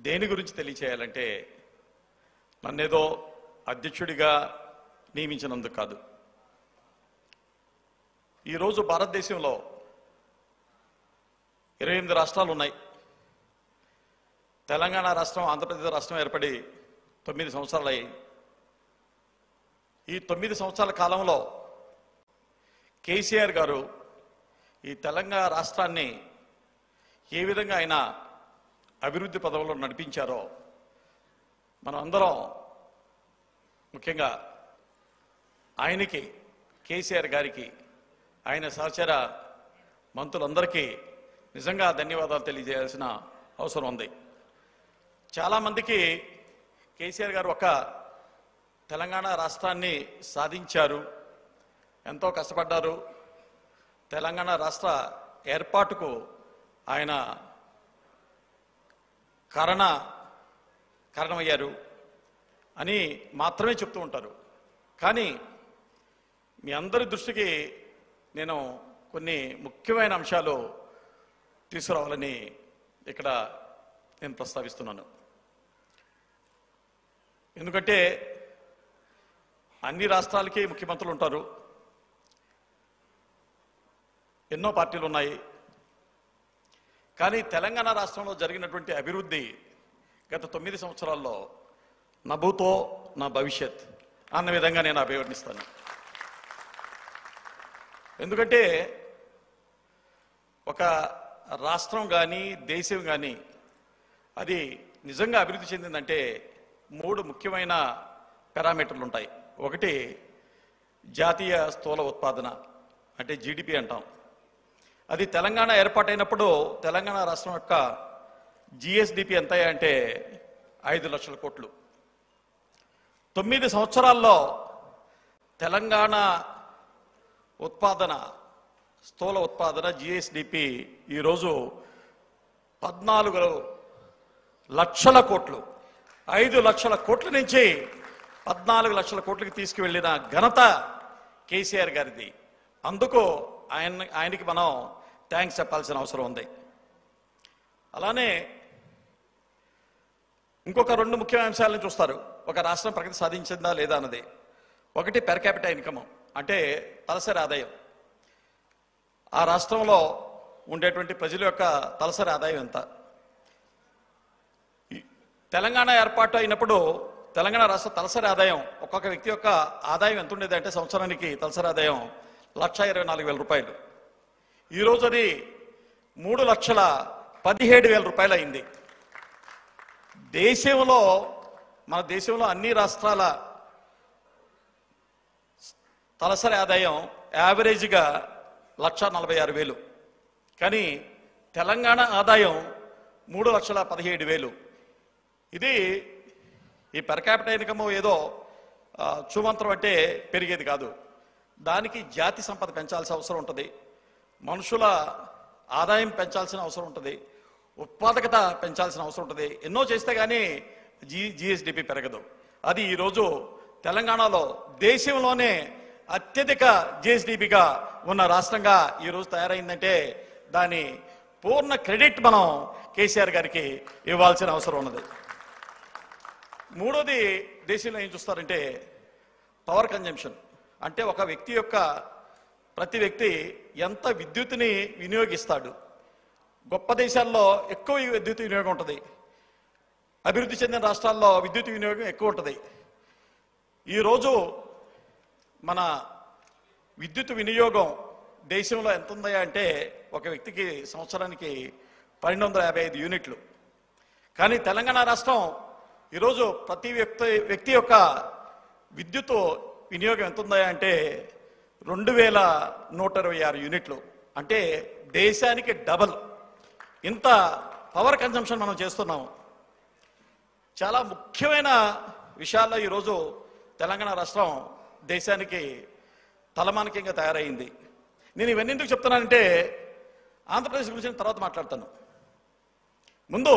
దేని గురించి తెలియచేయాలంటే నన్నేదో అధ్యక్షుడిగా నియమించినందుకు కాదు ఈరోజు భారతదేశంలో ఇరవై ఎనిమిది రాష్ట్రాలు ఉన్నాయి తెలంగాణ రాష్ట్రం ఆంధ్రప్రదేశ్ రాష్ట్రం ఏర్పడి తొమ్మిది సంవత్సరాలు అయ్యాయి ఈ తొమ్మిది సంవత్సరాల కాలంలో కేసీఆర్ గారు ఈ తెలంగాణ రాష్ట్రాన్ని ఏ విధంగా ఆయన అభివృద్ధి పదవుల్లో నడిపించారో మనం అందరం ముఖ్యంగా ఆయనకి కేసీఆర్ గారికి ఆయన సహచర మంత్రులందరికీ నిజంగా ధన్యవాదాలు తెలియజేయాల్సిన అవసరం ఉంది చాలామందికి కేసీఆర్ గారు ఒక తెలంగాణ రాష్ట్రాన్ని సాధించారు ఎంతో కష్టపడ్డారు తెలంగాణ రాష్ట్ర ఏర్పాటుకు ఆయన కారణ కారణమయ్యారు అని మాత్రమే చెప్తూ ఉంటారు కానీ మీ అందరి దృష్టికి నేను కొన్ని ముఖ్యమైన అంశాలు తీసుకురావాలని ఇక్కడ నేను ప్రస్తావిస్తున్నాను ఎందుకంటే అన్ని రాష్ట్రాలకి ముఖ్యమంత్రులు ఉంటారు ఎన్నో పార్టీలు ఉన్నాయి కానీ తెలంగాణ రాష్ట్రంలో జరిగినటువంటి అభివృద్ధి గత తొమ్మిది సంవత్సరాల్లో నా భూతో నా భవిష్యత్ అన్న విధంగా నేను అభివర్ణిస్తాను ఎందుకంటే ఒక రాష్ట్రం కానీ దేశం కానీ అది నిజంగా అభివృద్ధి చెందిందంటే మూడు ముఖ్యమైన పారామీటర్లు ఉంటాయి ఒకటి జాతీయ స్థూల ఉత్పాదన అంటే జీడిపి అంటాం అది తెలంగాణ ఏర్పాటైనప్పుడు తెలంగాణ రాష్ట్రం యొక్క జిఎస్డిపి ఎంత అంటే ఐదు లక్షల కోట్లు తొమ్మిది సంవత్సరాల్లో తెలంగాణ ఉత్పాదన స్థూల ఉత్పాదన జిఎస్డిపి ఈరోజు పద్నాలుగు లక్షల కోట్లు ఐదు లక్షల కోట్ల నుంచి పద్నాలుగు లక్షల కోట్లకి తీసుకువెళ్ళిన ఘనత కేసీఆర్ గారిది అందుకు ఆయన ఆయనకి మనం థ్యాంక్స్ చెప్పాల్సిన అవసరం ఉంది అలానే ఇంకొక రెండు ముఖ్యమైన అంశాలను చూస్తారు ఒక రాష్ట్రం ప్రగతి సాధించిందా లేదా అన్నది ఒకటి పెర్ క్యాపిటల్ ఇన్కమ్ అంటే తలసరి ఆదాయం ఆ రాష్ట్రంలో ఉండేటువంటి ప్రజల యొక్క తలసరి ఆదాయం ఎంత ఈ తెలంగాణ ఏర్పాటు అయినప్పుడు తెలంగాణ రాష్ట్ర తలసరి ఆదాయం ఒక్కొక్క వ్యక్తి యొక్క ఆదాయం ఎంత ఉండేది అంటే సంవత్సరానికి తలసరి ఆదాయం లక్ష ఇరవై నాలుగు వేల రూపాయలు ఈరోజు అది మూడు లక్షల పదిహేడు వేల రూపాయలు అయింది దేశంలో మన దేశంలో అన్ని రాష్ట్రాల తలసరి ఆదాయం యావరేజ్గా లక్ష నలభై ఆరు వేలు కానీ తెలంగాణ ఆదాయం మూడు లక్షల పదిహేడు వేలు ఇది ఈ పెర్ క్యాపిటల్ ఇన్కమ్ ఏదో ఆ, చూమంత్రం అంటే పెరిగేది కాదు దానికి జాతి సంపద పెంచాల్సిన అవసరం ఉంటుంది మనుషుల ఆదాయం పెంచాల్సిన అవసరం ఉంటుంది ఉత్పాదకత పెంచాల్సిన అవసరం ఉంటుంది ఎన్నో చేస్తే కానీ జి జిఎస్డిపి పెరగదు అది ఈరోజు తెలంగాణలో దేశంలోనే అత్యధిక జిఎస్డిపిగా ఉన్న రాష్ట్రంగా ఈరోజు తయారైందంటే దాని పూర్ణ క్రెడిట్ మనం కేసీఆర్ గారికి ఇవ్వాల్సిన అవసరం ఉన్నది మూడోది దేశంలో ఏం చూస్తారంటే పవర్ కన్జంప్షన్ అంటే ఒక వ్యక్తి యొక్క ప్రతి వ్యక్తి ఎంత విద్యుత్తుని వినియోగిస్తాడు గొప్ప దేశాల్లో ఎక్కువ విద్యుత్ వినియోగం ఉంటుంది అభివృద్ధి చెందిన రాష్ట్రాల్లో విద్యుత్ వినియోగం ఎక్కువ ఉంటుంది ఈరోజు మన విద్యుత్ వినియోగం దేశంలో ఎంత ఉంది అంటే ఒక వ్యక్తికి సంవత్సరానికి పన్నెండు వందల యాభై ఐదు యూనిట్లు కానీ తెలంగాణ రాష్ట్రం ఈరోజు ప్రతి వ్యక్తి వ్యక్తి యొక్క విద్యుత్ వినియోగం ఎంత ఉందా అంటే రెండు వేల నూట ఇరవై ఆరు యూనిట్లు అంటే దేశానికి డబల్ ఇంత పవర్ కన్జంప్షన్ మనం చేస్తున్నాం చాలా ముఖ్యమైన విషయాల్లో ఈరోజు తెలంగాణ రాష్ట్రం దేశానికి తలమానికంగా తయారైంది నేను ఇవన్నీ ఎందుకు చెప్తున్నానంటే ఆంధ్రప్రదేశ్ గురించి నేను తర్వాత మాట్లాడతాను ముందు